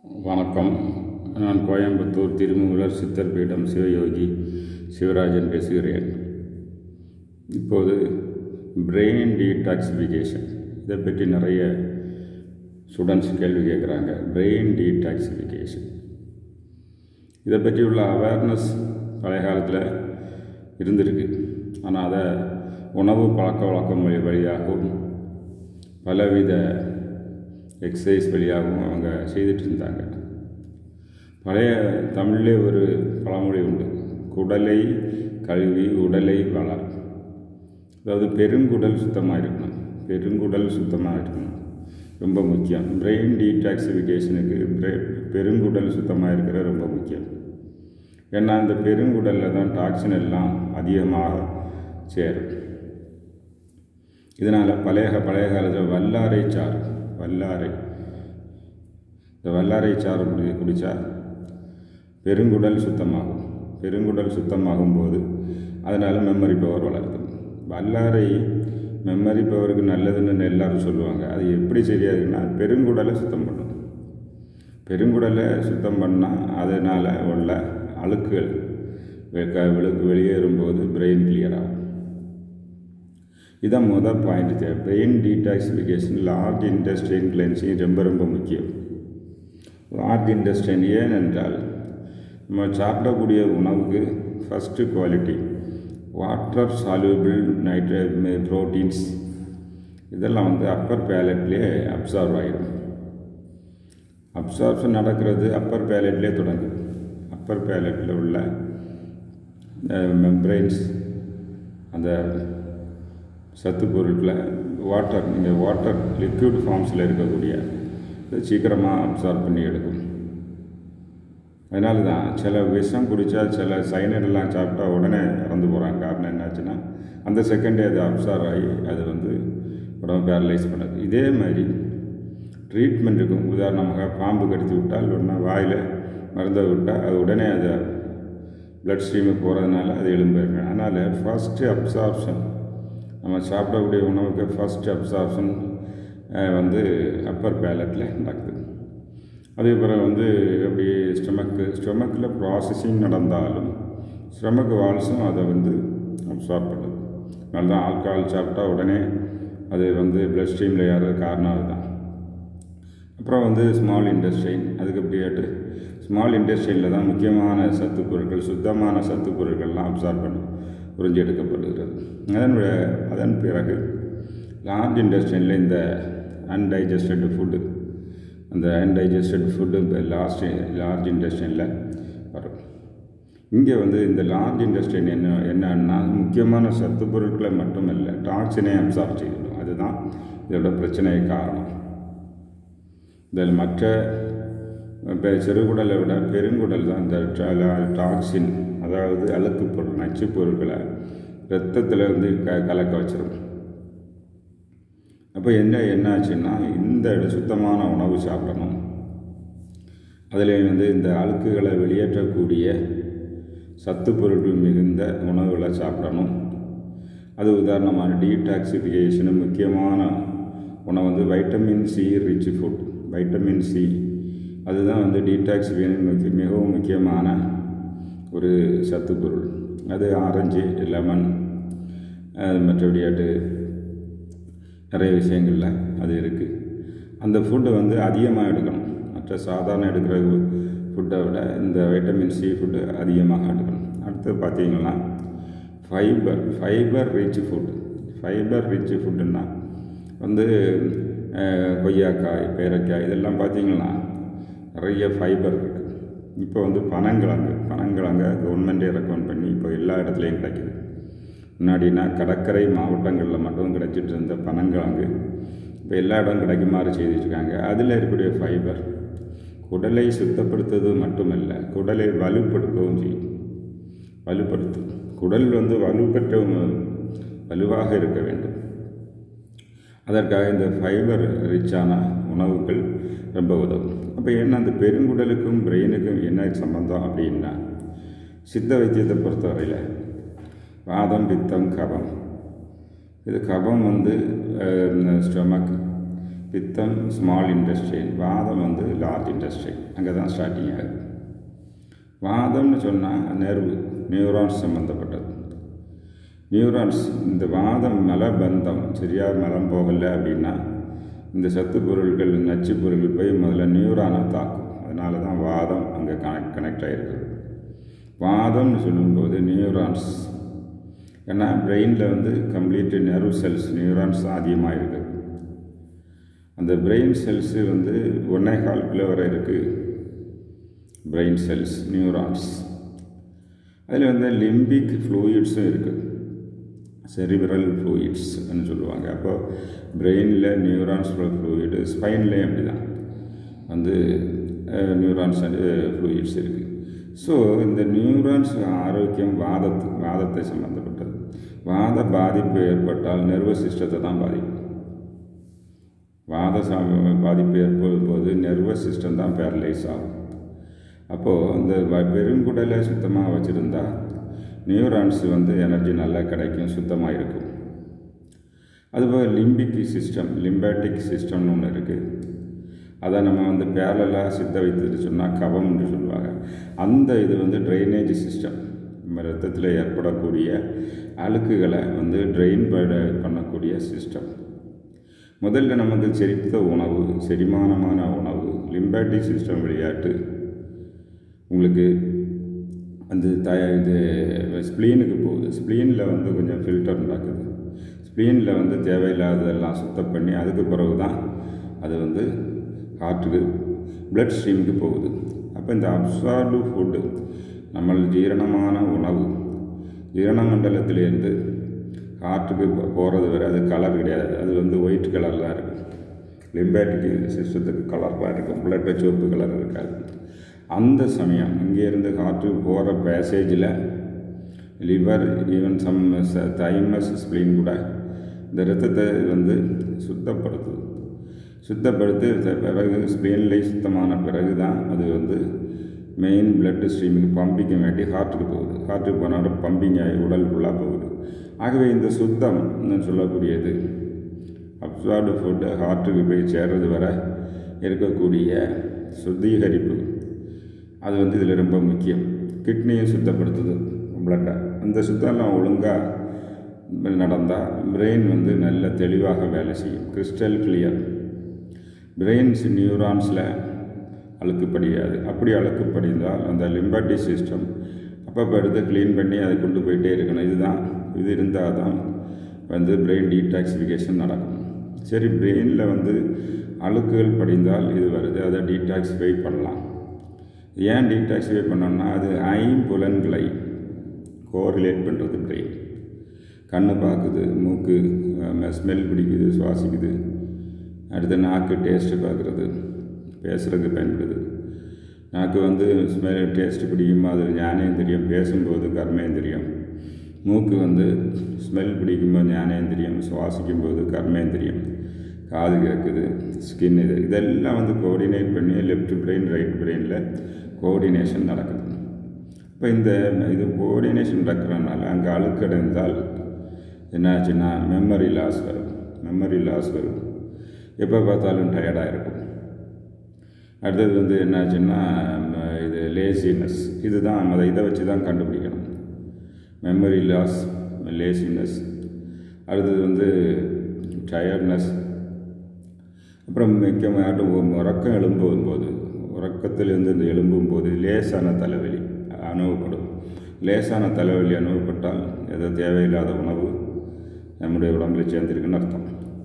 வணக்கம் நான் கோயம்புத்தூர் திருமூலர் சித்தர் பீடம் சிவயோகி சிவராஜன் பேசுகிறேன் இப்போது பிரெயின் டீடாக்சிஃபிகேஷன் இதை பற்றி நிறைய ஸ்டூடெண்ட்ஸ் கேள்வி கேட்குறாங்க பிரெயின் டீடாக்சிஃபிகேஷன் இதை பற்றி உள்ள அவேர்னஸ் பழைய காலத்தில் இருந்திருக்கு ஆனால் அதை உணவு பழக்க வழக்கம் வழி வழியாகவும் பலவித எக்ஸசைஸ் வழியாகவும் அவங்க செய்துட்டு இருந்தாங்க பழைய தமிழிலே ஒரு பழமொழி உண்டு குடலை கழுவி உடலை வளர் அதாவது பெருங்குடல் சுத்தமாக இருக்கணும் பெருங்குடல் சுத்தமாக இருக்கணும் ரொம்ப முக்கியம் பிரெயின் டீடாக்சிஃபிகேஷனுக்கு பிரே பெருங்குடல் சுத்தமாக இருக்கிற ரொம்ப முக்கியம் ஏன்னா அந்த பெருங்குடலில் தான் டாக்ஸின் எல்லாம் அதிகமாக சேரும் இதனால் பழைய பழைய காலத்தில் வல்லாரை சாறு வல்லாரை இந்த வல்லாரை சாறு குடி குடித்தா பெருங்குடல் சுத்தமாகும் பெருங்குடல் சுத்தமாகும் போது அதனால் மெமரி பவர் வளருது வல்லாரை மெமரி பவருக்கு நல்லதுன்னு எல்லாரும் சொல்லுவாங்க அது எப்படி சரியாதுன்னா பெருங்குடலை சுத்தம் பண்ணும் பெருங்குடலை சுத்தம் பண்ணால் அதனால் உள்ள அழுக்குகள் விழுக்கு வெளியேறும்போது பிரெயின் கிளியர் ஆகும் இதான் முதல் பாயிண்ட் தேவை brain detoxification large intestine cleansing ரொம்ப ரொம்ப முக்கியம் லார்ஜ் இன்டெஸ்டைன் ஏனென்றால் நம்ம சாப்பிடக்கூடிய உணவுக்கு first quality water soluble nitrate proteins இதெல்லாம் வந்து அப்பர் பேலட்லேயே அப்சார்வ் ஆகிடும் அப்சார்ப்ஷன் நடக்கிறது அப்பர் பேலட்லேயே தொடங்குது அப்பர் பேலட்டில் உள்ள மெம்ப்ரெயின்ஸ் அந்த சத்து பொருட்களை வாட்டர் நீங்கள் வாட்டர் லிக்விட் ஃபார்ம்ஸில் இருக்கக்கூடிய இதை சீக்கிரமாக அப்சார்ப் பண்ணி எடுக்கும் அதனால தான் சில விஷம் குடித்தா சில சைனடெல்லாம் சாப்பிட்டா உடனே இறந்து போகிறாங்க காரணம் என்னாச்சுன்னா அந்த செகண்டே அது அப்சார்வ் ஆகி அது வந்து உடம்பு பேரலைஸ் பண்ணுது இதே மாதிரி ட்ரீட்மெண்ட் இருக்கும் உதாரணமாக பாம்பு கடித்து விட்டால் உடனே வாயில் மருந்தை விட்டால் அது உடனே அதை பிளட் ஸ்ட்ரீமுக்கு போகிறதுனால அது எழும்பிருக்கு அதனால் ஃபஸ்ட்டு அப்சார்ப்ஷன் நம்ம சாப்பிடக்கூடிய உணவுக்கு ஃபஸ்ட் அப்சார்ப்ஷன் வந்து அப்பர் பேலட்டில் நடக்குது அதே பிறகு வந்து எப்படி ஸ்டொமக்கு ஸ்டொமக்கில் ப்ராசஸிங் நடந்தாலும் ஸ்டொமக் வால்ஸும் அதை வந்து அப்சார்ப் பண்ணுது நல்லா ஆல்கஹால் சாப்பிட்டா உடனே அது வந்து பிளட் ஸ்ட்ரீமில் ஏறது காரணம் அதுதான் அப்புறம் வந்து ஸ்மால் இண்டஸ்ட்ரைன் அதுக்கு அப்படியாட்டு ஸ்மால் இண்டஸ்ட்ரியில் தான் முக்கியமான சத்து பொருட்கள் சுத்தமான சத்து பொருட்கள்லாம் அப்சார்ப் பண்ணி உறிஞ்சி எடுக்கப்படுகிறது அதன் அதன் பிறகு லார்ஜ் இண்டஸ்ட்ரியில் இந்த அன்டைஜஸ்டட் ஃபுட்டு அந்த அன்டைஜஸ்டட் ஃபுட்டு இப்போ லாஸ்ட் லார்ஜ் இண்டஸ்ட்ரியில் வரும் இங்கே வந்து இந்த லார்ஜ் இண்டஸ்ட்ரின் என்ன என்னன்னா முக்கியமான சத்து பொருட்களை மட்டுமல்ல டாக்ஸினை அப்சார்ப் செய்யணும் அதுதான் இதோட பிரச்சனை காரணம் இதில் மற்ற இப்போ சிறுகுடலை விட பெருங்குடல் தான் இந்த டாக்ஸின் அதாவது அழுக்கு பொருள் நச்சு பொருட்களை ரத்தத்தில் வந்து க கலக்க வச்சிடும் அப்போ என்ன என்னாச்சுன்னா இந்த சுத்தமான உணவு சாப்பிடணும் அதில் வந்து இந்த அழுக்குகளை வெளியேற்றக்கூடிய சத்து பொருட்கள் மிகுந்த உணவுகளை சாப்பிடணும் அது உதாரணமான டீடாக்சிஃபிகேஷனு முக்கியமான உணவு வந்து vitamin C rich food vitamin C அதுதான் வந்து டீடாக்சிஃபிகேஷன் மிகவும் முக்கியமான ஒரு சத்து பொருள் அது ஆரஞ்சு லெமன் மற்றபடியாட்டு நிறைய விஷயங்களில் அது இருக்குது அந்த ஃபுட்டை வந்து அதிகமாக எடுக்கணும் மற்ற சாதாரண எடுக்கிற ஃபுட்டை விட இந்த வைட்டமின் சி ஃபுட்டு அதிகமாக எடுக்கணும் அடுத்து பார்த்தீங்கன்னா fibre fibre rich food fibre rich ஃபுட்டுன்னா வந்து கொய்யாக்காய் பேரைக்காய் இதெல்லாம் பார்த்தீங்கன்னா நிறைய ஃபைபர் இருக்குது இப்போ வந்து பனங்கிழங்கு பனங்கிழங்க கவர்மெண்ட்டே ரெக்கமெண்ட் பண்ணி இப்போ எல்லா இடத்துலையும் கிடைக்குது முன்னாடினா கடற்கரை மாவட்டங்களில் மட்டும் கிடைச்சிட்டு இருந்த பனங்கிழங்கு இப்போ எல்லா இடம் கிடைக்குமாறு செய்துட்ருக்காங்க அதில் இருக்கக்கூடிய ஃபைபர் குடலை சுத்தப்படுத்துவது மட்டுமல்ல குடலை வலுப்படுத்தவும் செய்யும் வலுப்படுத்தும் குடல் வந்து வலுப்பெற்ற வலுவாக இருக்க வேண்டும் அதற்காக இந்த ஃபைபர் ரிச்சான உணவுகள் ரொம்ப உதவும் அப்போ என்ன அந்த பெருங்குடலுக்கும் பிரெயினுக்கும் என்ன சம்பந்தம் அப்படின்னா சித்த வைத்தியத்தை பொறுத்தவரையில் வாதம் பித்தம் கபம் இது கபம் வந்து ஸ்டொமக் பித்தம் ஸ்மால் இண்டஸ்ட்ரியல் வாதம் வந்து லார்ஜ் இண்டஸ்ட்ரியல் அங்கே தான் ஸ்டார்டிங் ஆகுது வாதம்னு சொன்னால் நெர்வு நியூரான்ஸ் சம்மந்தப்பட்டது நியூரான்ஸ் இந்த வாதம் மலபந்தம் சரியாக மலம் போகலை அப்படின்னா இந்த சத்து பொருட்கள் நச்சு பொருட்கள் போய் முதல்ல நியூரானை தாக்கும் அதனால தான் வாதம் அங்கே கனெக்ட் கனெக்ட் ஆகிருக்குது வாதம்னு சொல்லும்போது நியூரான்ஸ் ஏன்னா பிரெயினில் வந்து கம்ப்ளீட் நர்வ் செல்ஸ் நியூரான்ஸ் தான் அதிகமாக இருக்குது அந்த பிரெயின் செல்ஸு வந்து ஒன்றே கால் கிலோ வரை இருக்குது பிரெயின் செல்ஸ் நியூரான்ஸ் அதில் வந்து லிம்பிக் ஃப்ளூயிட்ஸும் இருக்குது செரிபிரல் ஃப்ளூயிட்ஸ்னு சொல்லுவாங்க அப்போ பிரெயினில் நியூரான்ஸ் ஃப்ளூயிடு ஸ்பைன்லேயும் அப்படி தான் வந்து நியூரான்ஸ் ஃப்ளூயிட்ஸ் இருக்குது ஸோ இந்த நியூரான்ஸ் ஆரோக்கியம் வாதத்து வாதத்தை சம்மந்தப்பட்டது வாத பாதிப்பு ஏற்பட்டால் நர்வஸ் சிஸ்டத்தை தான் பாதிக்கும் வாத பாதிப்பு ஏற்படும் போது நர்வஸ் சிஸ்டம் தான் பேரலைஸ் ஆகும் அப்போது இந்த பெருங்குடலை சுத்தமாக வச்சுருந்தா நியூரான்ஸ் வந்து எனர்ஜி நல்லா கிடைக்கும் சுத்தமாக இருக்கும் அதுபோல் லிம்பிக் சிஸ்டம் லிம்பேட்டிக் சிஸ்டம்னு ஒன்று இருக்குது அதை நம்ம வந்து பேரலாக சித்த வைத்துட்டு சொன்னால் கவம்னு சொல்லுவாங்க அந்த இது வந்து ட்ரைனேஜ் சிஸ்டம் நம்ம ரத்தத்தில் ஏற்படக்கூடிய அழுக்குகளை வந்து ட்ரெயின் பண்ணக்கூடிய சிஸ்டம் முதல்ல நமக்கு செரித்த உணவு செரிமானமான உணவு லிம்பேட்டிக் சிஸ்டம் விளையாட்டு உங்களுக்கு வந்து த இது ஸ்ப்ளீனுக்கு போகுது ஸ்ப்ளீனில் வந்து கொஞ்சம் ஃபில்டர் நடக்குது ஸ்ப்ளீனில் வந்து தேவையில்லாததெல்லாம் சுத்தம் பண்ணி அதுக்கு பிறகு தான் அது வந்து ஹார்ட்டுக்கு பிளட் ஸ்ட்ரீமுக்கு போகுது அப்போ இந்த அப்சார்டு ஃபுட்டு நம்ம ஜீரணமான உணவு ஜீரண மண்டலத்திலேருந்து ஹார்ட்டுக்கு போகிறது வரை அது கலர் கிடையாது அது வந்து ஒயிட் கலரில் இருக்கும் லிம்பேட்டிக் சிஸ்டத்துக்கு கலர்லாம் இருக்கும் பிளட்டை சிவப்பு கலர் இருக்காது அந்த சமயம் இங்கேருந்து ஹார்ட்டுக்கு போகிற பேசேஜில் liver even some thymus spleen கூட இந்த ரத்தத்தை வந்து சுத்தப்படுத்துது சுத்தப்படுத்தி பிறகு ஸ்ப்ளீன்லேயே சுத்தமான பிறகு தான் அது வந்து மெயின் பிளட் ஸ்ட்ரீமுக்கு பம்பிங்க வேண்டி ஹார்ட்டுக்கு போகுது ஹார்ட்டுக்கு போனால் பம்பிங் ஆகி உடல் ஃபுல்லாக போகுது ஆகவே இந்த சுத்தம் சொல்லக்கூடியது அப்சார்டு ஃபுட்டு ஹார்ட்டுக்கு போய் சேர்றது வரை இருக்கக்கூடிய சுத்திகரிப்பு அது வந்து இதில் ரொம்ப முக்கியம் கிட்னியும் சுத்தப்படுத்துது பிளட்டை அந்த சுத்தம்லாம் ஒழுங்காக நடந்தால் பிரெயின் வந்து நல்ல தெளிவாக வேலை செய்யும் கிறிஸ்டல் கிளியர் பிரெயின்ஸ் நியூரான்ஸில் அழுக்கு படியாது அப்படி அழுக்கு படிந்தால் அந்த லிம்பட்டி சிஸ்டம் அப்பப்போ எடுத்து க்ளீன் பண்ணி அதை கொண்டு போயிட்டே இருக்கணும் இதுதான் இது இருந்தால் தான் வந்து பிரெயின் டீடாக்சிஃபிகேஷன் நடக்கும் சரி பிரெயினில் வந்து அழுக்குகள் படிந்தால் இது வருது அதை டீடாக்சிஃபை பண்ணலாம் ஏன் டீடாக்சிஃபை பண்ணோம்னா அது ஐம்புலன்களை கோரிலேட் பண்ணுறது பிரெயின் கண்ணு பார்க்குது மூக்கு ஸ்மெல் பிடிக்குது சுவாசிக்குது அடுத்து நாக்கு டேஸ்ட்டு பார்க்குறது பேசுகிறதுக்கு பயன்படுது நாக்கு வந்து ஸ்மெல் டேஸ்ட்டு பிடிக்குமா அது ஞானேந்திரியம் பேசும்போது கர்மேந்திரியம் மூக்கு வந்து ஸ்மெல் பிடிக்கும்போது ஞானேந்திரியம் சுவாசிக்கும்போது கர்மேந்திரியம் காது கேட்குது ஸ்கின் இது இதெல்லாம் வந்து கோஆர்டினேட் பண்ணி லெஃப்ட் பிரெயின் ரைட் பிரெயினில் கோஆர்டினேஷன் நடக்குது இப்போ இந்த இது கோஆர்டினேஷன் நடக்கிறனால அங்கே அழுக்கடைந்தால் என்னாச்சுன்னா மெமரி லாஸ் வரும் மெமரி லாஸ் வரும் எப்போ பார்த்தாலும் டயர்டாக இருக்கும் அடுத்தது வந்து என்னாச்சுன்னா இது லேசினஸ் இதுதான் அதை இதை வச்சு தான் கண்டுபிடிக்கணும் மெமரி லாஸ் லேசினஸ் அடுத்தது வந்து டயர்ட்னஸ் அப்புறம் முக்கியமாகட்டும் உறக்கம் எழும்பும் போது உறக்கத்திலிருந்து இந்த எழும்பும் போது லேசான தலைவலி அனுபவப்படும் லேசான தலைவலி அனுபவப்பட்டால் ஏதோ தேவையில்லாத உணவு நம்முடைய உடம்புல சேர்ந்துருக்குன்னு அர்த்தம்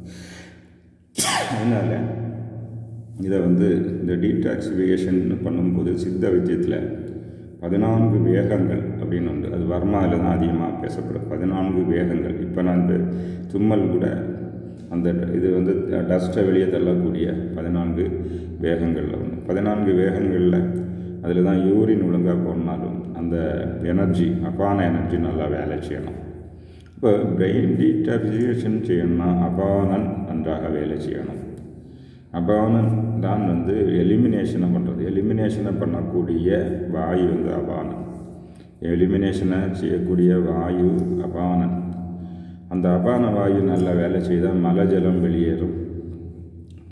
அதனால் இதை வந்து இந்த டீடாக்சிஃபிகேஷன் பண்ணும்போது சித்த வைத்தியத்தில் பதினான்கு வேகங்கள் அப்படின்னு உண்டு அது வர்மாவில் தான் அதிகமாக பேசப்படும் பதினான்கு வேகங்கள் இப்போ நான் இந்த தும்மல் கூட அந்த இது வந்து டஸ்ட்டை வெளியே தள்ளக்கூடிய பதினான்கு வேகங்களில் ஒன்று பதினான்கு வேகங்களில் அதில் தான் யூரின் ஒழுங்காக போனாலும் அந்த எனர்ஜி அப்பான எனர்ஜி நல்லா வேலை செய்யணும் இப்போ பிரெயின் டீடாக்சிஃபிகேஷன் செய்யணும்னா அபானன் நன்றாக வேலை செய்யணும் அபானன் தான் வந்து எலிமினேஷனை பண்ணுறது எலிமினேஷனை பண்ணக்கூடிய வாயு வந்து அபானன் எலிமினேஷனை செய்யக்கூடிய வாயு அபானன் அந்த அபான வாயு நல்லா வேலை செய்தால் மலஜலம் வெளியேறும்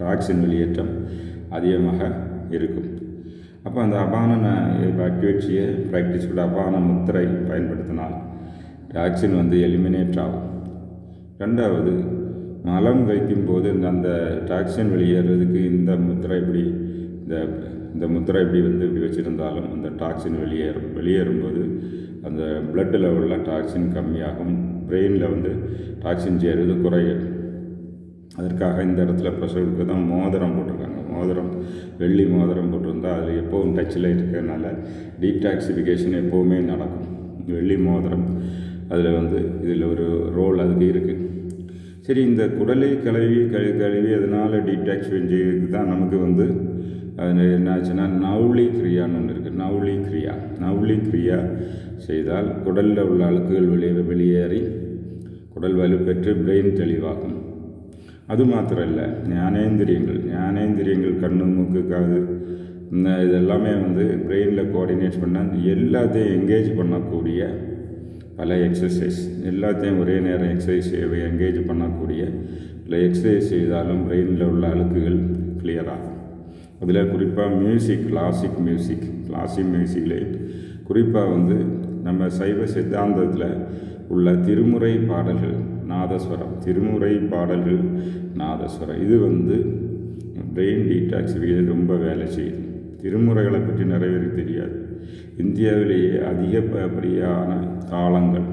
டாக்ஸின் வெளியேற்றம் அதிகமாக இருக்கும் அப்போ அந்த அபான ஆக்டிவேட்சியை ப்ராக்டிஸ் கூட அபான முத்திரை பயன்படுத்தினால் டாக்ஸின் வந்து எலிமினேட் ஆகும் ரெண்டாவது மலம் வைக்கும்போது இந்த அந்த டாக்ஸின் வெளியேறதுக்கு இந்த முத்திரை இப்படி இந்த இந்த முத்திரை இப்படி வந்து இப்படி வச்சுருந்தாலும் அந்த டாக்ஸின் வெளியேறும் வெளியேறும்போது அந்த பிளட் லெவலில் டாக்ஸின் கம்மியாகும் பிரெயினில் வந்து டாக்ஸின் சேருவது குறையும் அதற்காக இந்த இடத்துல ப்ரெஷருக்கு தான் மோதிரம் போட்டிருக்காங்க மோதிரம் வெள்ளி மோதிரம் போட்டிருந்தா அதில் எப்போவும் டச்சில் இருக்கிறதுனால டீடாக்சிஃபிகேஷன் எப்போவுமே நடக்கும் வெள்ளி மோதிரம் அதில் வந்து இதில் ஒரு ரோல் அதுக்கு இருக்குது சரி இந்த குடலை கழுவி கழுவி கழுவி அதனால் டீடாக்சிஃபிகேஷன் செய்யறதுக்கு தான் நமக்கு வந்து அது என்ன ஆச்சுன்னா நவுளி கிரியான்னு ஒன்று இருக்குது நவுளி கிரியா நவுளி கிரியா செய்தால் குடலில் உள்ள அழுக்குகள் வெளியே வெளியேறி குடல் வலுப்பெற்று பிரெயின் தெளிவாகும் அது மாத்திரம் இல்லை ஞானேந்திரியங்கள் ஞானேந்திரியங்கள் கண்ணு மூக்கு காது இந்த இதெல்லாமே வந்து பிரெயினில் கோஆர்டினேட் பண்ண எல்லாத்தையும் என்கேஜ் பண்ணக்கூடிய பல எக்ஸசைஸ் எல்லாத்தையும் ஒரே நேரம் எக்ஸசைஸ் என்கேஜ் பண்ணக்கூடிய இல்லை எக்ஸசைஸ் செய்தாலும் பிரெயினில் உள்ள அழுக்குகள் கிளியர் ஆகும் அதில் குறிப்பாக மியூசிக் கிளாசிக் மியூசிக் கிளாசிக் மியூசிக்கில் குறிப்பாக வந்து நம்ம சைவ சித்தாந்தத்தில் உள்ள திருமுறை பாடல்கள் நாதஸ்வரம் திருமுறை பாடல்கள் நாதஸ்வரம் இது வந்து பிரெயின் டீடாக்சிஃபிகேஷன் ரொம்ப வேலை செய்யுது திருமுறைகளை பற்றி நிறைய பேருக்கு தெரியாது இந்தியாவிலேயே அதிகப்படியான தாளங்கள்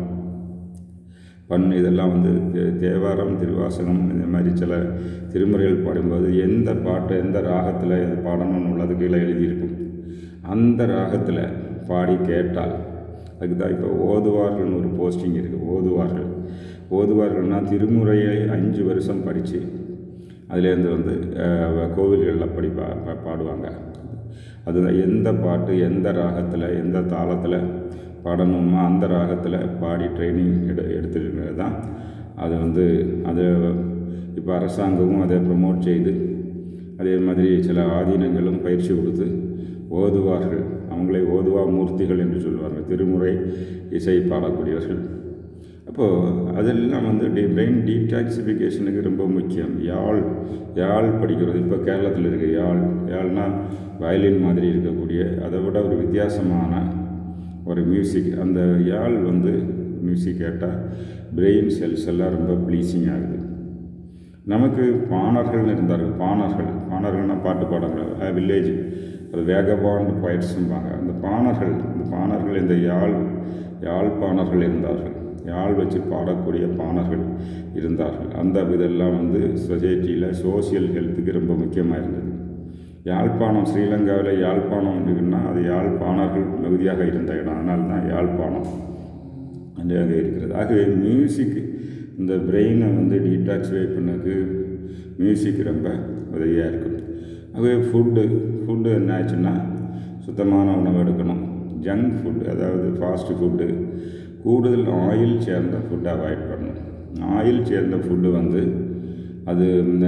பண் இதெல்லாம் வந்து தே- தேவாரம் திருவாசகம் இந்த மாதிரி சில திருமுறைகள் பாடும்போது எந்த பாட்டு எந்த ராகத்தில் பாடணும்னு உள்ளது கீழே எழுதியிருக்கும் அந்த ராகத்தில் பாடி கேட்டால் அதுக்கு தான் இப்போ ஓதுவார்கள்னு ஒரு போஸ்டிங் இருக்குது ஓதுவார்கள் ஓதுவார்கள்னா திருமுறையை அஞ்சு வருஷம் படித்து அதுலேருந்து வந்து அஹ், கோவில்களில் படி பா பா- பாடுவாங்க அதுதான் எந்த பாட்டு எந்த ராகத்தில் எந்த தாளத்தில் பாடணுமோ அந்த ராகத்தில் பாடி ட்ரைனிங் எடு எடுத்துருக்கிறது தான் அது வந்து அதை இப்போ அரசாங்கமும் அதை ப்ரமோட் செய்து அதே மாதிரி சில ஆதீனங்களும் பயிற்சி கொடுத்து ஓதுவார்கள் அவங்களே ஓதுவா மூர்த்திகள் என்று சொல்லுவார்கள் திருமுறை இசை பாடக்கூடியவர்கள் அப்போது அதெல்லாம் வந்து டி பிரெயின் டீடாக்சிஃபிகேஷனுக்கு ரொம்ப முக்கியம் யாழ் யாழ் படிக்கிறது இப்போ கேரளத்தில் இருக்க யாழ் யாழ்னா வயலின் மாதிரி இருக்கக்கூடிய அதை விட ஒரு வித்தியாசமான ஒரு மியூசிக் அந்த யாழ் வந்து மியூசிக் கேட்டால் பிரெயின் செல்ஸ் எல்லாம் ரொம்ப ப்ளீஸிங் ஆகுது நமக்கு பாணர்கள்னு இருந்தார்கள் பாணர்கள் பாணர்கள்னா பாட்டு பாடுறாங்க வில்லேஜ் அது வேகபாண்ட் பாயிட்ஸும்பாங்க அந்த பாணர்கள் இந்த பாணர்கள் இந்த யாழ் யாழ்ப்பாணர்கள் இருந்தார்கள் யாழ் வச்சு பாடக்கூடிய பாணர்கள் இருந்தார்கள் அந்த இதெல்லாம் வந்து சொசைட்டியில் சோசியல் ஹெல்த்துக்கு ரொம்ப முக்கியமாக இருந்தது யாழ்ப்பாணம் ஸ்ரீலங்காவில் யாழ்ப்பாணம் இருக்குன்னா அது யாழ்ப்பாணர்கள் மிகுதியாக இருந்த இடம் அதனால தான் யாழ்ப்பாணம் அங்கே இருக்கிறது ஆகவே மியூசிக் இந்த பிரெயினை வந்து டீடாக்ஸிஃபை பண்ணதுக்கு மியூசிக் ரொம்ப உதவியாக இருக்கும் ஆகவே ஃபுட்டு ஃபுட்டு என்ன ஆச்சுன்னா சுத்தமான உணவு எடுக்கணும் ஜங்க் ஃபுட் அதாவது ஃபாஸ்ட் ஃபுட்டு கூடுதல் ஆயில் சேர்ந்த ஃபுட்டை அவாய்ட் பண்ணணும் ஆயில் சேர்ந்த ஃபுட்டு வந்து அது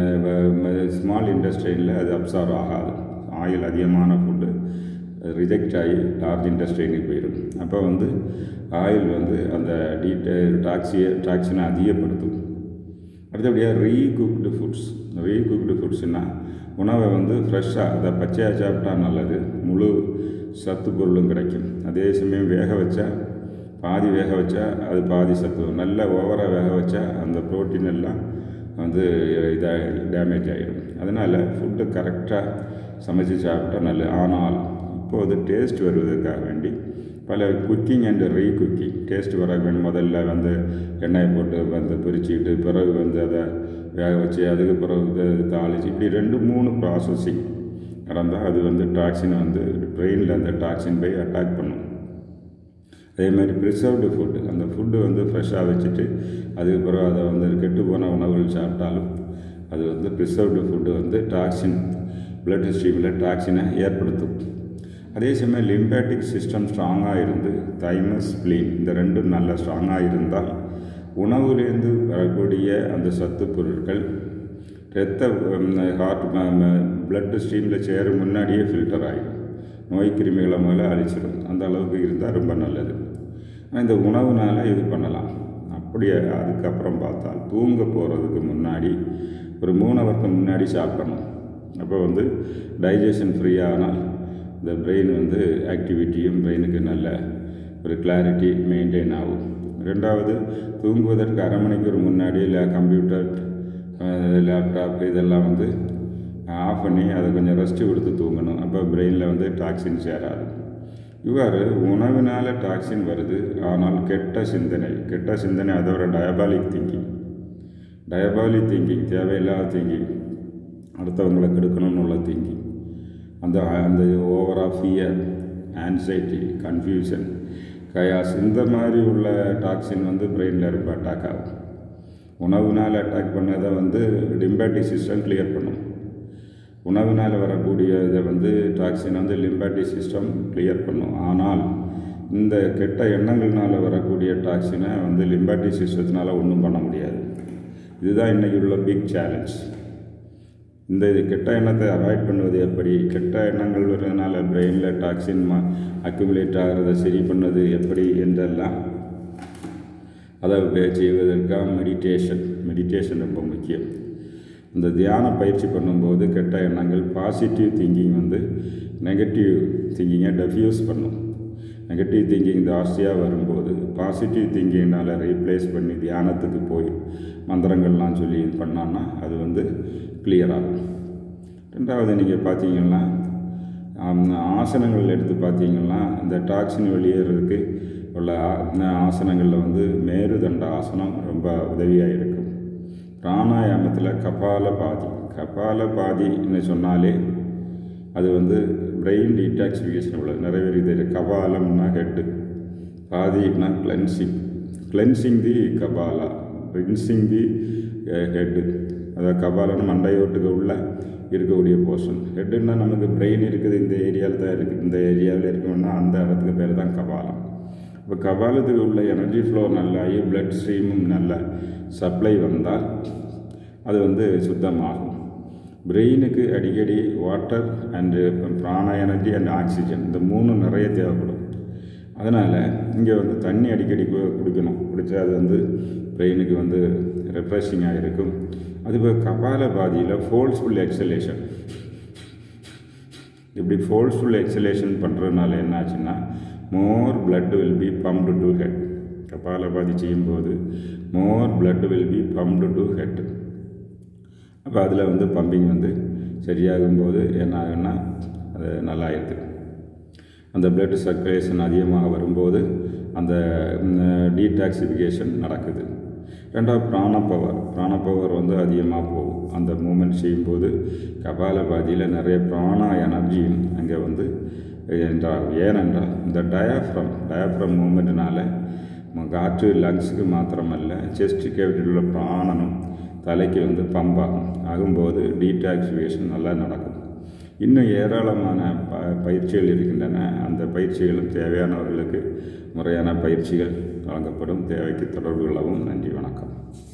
ஸ்மால் இண்டஸ்ட்ரியில் அது அப்சார்வ் ஆகாது ஆயில் அதிகமான ஃபுட்டு ரிஜெக்ட் ஆகி லார்ஜ் இண்டஸ்ட்ரிக்கு போயிடும் அப்போ வந்து ஆயில் வந்து அந்த டீட்ட டாக்ஸியை டாக்ஸினை அதிகப்படுத்தும் அடுத்தபடியாக ரீகுக்டு ஃபுட்ஸ் ரீகுக்டு ஃபுட்ஸ்னால் உணவை வந்து ஃப்ரெஷ்ஷாக அதை பச்சையாக சாப்பிட்டா நல்லது முழு சத்து பொருளும் கிடைக்கும் அதே சமயம் வேக வச்சா பாதி வேக வச்சா அது பாதி சத்து நல்ல ஓவராக வேக வச்சா அந்த புரோட்டீன் எல்லாம் வந்து இதாக டேமேஜ் ஆகிடும் அதனால் ஃபுட்டு கரெக்டாக சமைச்சு சாப்பிட்டா நல்லது ஆனால் இப்போது டேஸ்ட் வருவதற்காக வேண்டி பல cooking and recooking taste வர வேணும் முதல்ல வந்து எண்ணெய் போட்டு வந்து பொரிச்சிக்கிட்டு பிறகு வந்து அதை வேக வச்சு அதுக்கு பிறகு இது தாளிச்சு இப்படி ரெண்டு மூணு ப்ராசஸிங் நடந்தால் அது வந்து டாக்ஸினை வந்து பிரெயினில் அந்த டாக்ஸின் போய் அட்டாக் பண்ணும் அதே மாதிரி ப்ரிசர்வ்டு ஃபுட்டு அந்த ஃபுட்டு வந்து ஃப்ரெஷ்ஷாக வச்சுட்டு அதுக்கு பிறகு அதை வந்து கெட்டு போன உணவுகள் சாப்பிட்டாலும் அது வந்து ப்ரிசர்வ்டு ஃபுட்டு வந்து டாக்ஸின் பிளட் ஸ்ட்ரீமில் டாக்ஸினை ஏற்படுத்தும் அதே சமயம் லிம்பேட்டிக் சிஸ்டம் ஸ்ட்ராங்காக இருந்து தைமஸ் ஸ்ப்ளீன் இந்த ரெண்டும் நல்ல ஸ்ட்ராங்காக இருந்தால் உணவுலேருந்து வரக்கூடிய அந்த சத்து பொருட்கள் இரத்த ஹார்ட் பிளட் ஸ்ட்ரீமில் சேரும் முன்னாடியே ஃபில்டர் ஆகிடும் நோய் கிருமிகளை முதல்ல அழிச்சிடும் அந்த அளவுக்கு இருந்தால் ரொம்ப நல்லது ஆனால் இந்த உணவுனால் இது பண்ணலாம் அப்படியே அதுக்கப்புறம் பார்த்தால் தூங்க போகிறதுக்கு முன்னாடி ஒரு மூணு ஹவருக்கு முன்னாடி சாப்பிடணும் அப்போ வந்து டைஜஷன் ஃப்ரீ ஆனால் இந்த பிரெயின் வந்து ஆக்டிவிட்டியும் பிரெயினுக்கு நல்ல ஒரு கிளாரிட்டி மெயின்டைன் ஆகும் ரெண்டாவது தூங்குவதற்கு அரை மணிக்கூர் முன்னாடி இல்லை கம்ப்யூட்டர் லேப்டாப் இதெல்லாம் வந்து ஆஃப் பண்ணி அதை கொஞ்சம் ரெஸ்ட்டு கொடுத்து தூங்கணும் அப்போ பிரெயினில் வந்து டாக்ஸின் சேராது இவ்வாறு உணவினால் டாக்ஸின் வருது ஆனால் கெட்ட சிந்தனை கெட்ட சிந்தனை அதோட டயபாலிக் திங்கிங் டயபாலிக் திங்கிங் தேவையில்லாத திங்கிங் அடுத்தவங்களை கெடுக்கணும்னு உள்ள திங்கிங் அந்த அந்த ஓவராக ஃபியர் ஆன்சைட்டி கன்ஃபியூஷன் கயாஸ் இந்த மாதிரி உள்ள டாக்ஸின் வந்து பிரெயினில் ரொம்ப அட்டாக் ஆகும் உணவுனால் அட்டாக் பண்ணதை வந்து லிம்பாட்டிக் சிஸ்டம் கிளியர் பண்ணும் உணவினால் வரக்கூடிய இதை வந்து டாக்ஸின் வந்து லிம்பாட்டிக் சிஸ்டம் கிளியர் பண்ணும் ஆனால் இந்த கெட்ட எண்ணங்கள்னால வரக்கூடிய டாக்ஸினை வந்து லிம்பாட்டிக் சிஸ்டத்தினால ஒன்றும் பண்ண முடியாது இதுதான் இன்றைக்கி உள்ள பிக் சேலஞ்ச் இந்த இது கெட்ட எண்ணத்தை அவாய்ட் பண்ணுவது எப்படி கெட்ட எண்ணங்கள் வர்றதுனால பிரெயினில் டாக்ஸின் மா அக்குமுலேட் ஆகிறத சரி பண்ணது எப்படி என்றெல்லாம் அதை செய்வதற்காக மெடிடேஷன் மெடிடேஷன் ரொம்ப முக்கியம் இந்த தியான பயிற்சி பண்ணும்போது கெட்ட எண்ணங்கள் பாசிட்டிவ் திங்கிங் வந்து நெகட்டிவ் திங்கிங்கை டெஃப்யூஸ் பண்ணும் நெகட்டிவ் திங்கிங் ஜாஸ்தியாக வரும்போது பாசிட்டிவ் திங்கிங்னால் ரீப்ளேஸ் பண்ணி தியானத்துக்கு போய் மந்திரங்கள்லாம் சொல்லி இது பண்ணான்னா அது வந்து கிளியர் ஆகும் ரெண்டாவது நீங்கள் பார்த்தீங்கன்னா ஆசனங்கள் எடுத்து பார்த்தீங்கன்னா இந்த டாக்ஸின் வெளியேறதுக்கு உள்ள ஆசனங்களில் வந்து மேருதண்ட ஆசனம் ரொம்ப உதவியாக இருக்கும் பிராணாயாமத்தில் கபால பாதி கபால பாதின்னு சொன்னாலே அது வந்து பிரெயின் டீடாக்சிஃபிகேஷன் உள்ளது நிறைய பேர் இது கபாலம்னா ஹெட்டு பாதினா cleansing cleansing the kapala cleansing the head அதாவது கபாலன்னு மண்டையோட்டுக்கு உள்ள இருக்கக்கூடிய போர்ஷன் ஹெட்டுன்னா நமக்கு பிரெயின் இருக்குது இந்த ஏரியாவில் தான் இருக்குது இந்த ஏரியாவில் இருக்கணும்னா அந்த இடத்துக்கு பேர் தான் கபாலம் இப்போ கபாலத்துக்கு உள்ள எனர்ஜி ஃப்ளோ நல்லாகி பிளட் ஸ்ட்ரீமும் நல்ல சப்ளை வந்தால் அது வந்து சுத்தமாகும் பிரெயினுக்கு அடிக்கடி water and prana energy and oxygen இந்த மூணும் நிறைய தேவைப்படும் அதனால் இங்கே வந்து தண்ணி அடிக்கடி குடிக்கணும் குடித்தா அது வந்து பிரெயினுக்கு வந்து ரெஃப்ரெஷிங்காக இருக்கும் அதுபோல் கபால பாதியில் ஃபோல்ஸ்ஃபுல் எக்ஸலேஷன் இப்படி ஃபோல்ஸ்ஃபுல் எக்ஸலேஷன் பண்ணுறதுனால என்ன ஆச்சுன்னா more blood will be pumped to head kapalbhati செய்யும்போது more blood will be pumped to head அப்போ அதில் வந்து பம்பிங் வந்து சரியாகும்போது என்ன ஆகுன்னா அது நல்லாயிடுது அந்த பிளட் சர்க்குலேஷன் அதிகமாக வரும்போது அந்த டீடாக்சிஃபிகேஷன் நடக்குது ரெண்டாவது பிராண பவர் பிராண பவர் வந்து அதிகமாக போகும் அந்த மூமெண்ட் செய்யும்போது கபாலபாதியில் நிறைய பிராண எனர்ஜியும் அங்கே வந்து என்றால் ஏனென்றால் இந்த டயாஃப்ரம் டயாஃப்ரம் மூமெண்ட்னால காற்று லங்ஸுக்கு மாத்திரமல்ல செஸ்ட் கேவிட்டியில் உள்ள பிராணனும் தலைக்கு வந்து பம்பாகும் ஆகும்போது டீடாக்சிவேஷன் நல்லா நடக்கும் இன்னும் ஏராளமான ப பயிற்சிகள் இருக்கின்றன அந்த பயிற்சிகளும் தேவையானவர்களுக்கு முறையான பயிற்சிகள் வழங்கப்படும் தேவைக்கு தொடர்பு கொள்ளவும் நன்றி வணக்கம்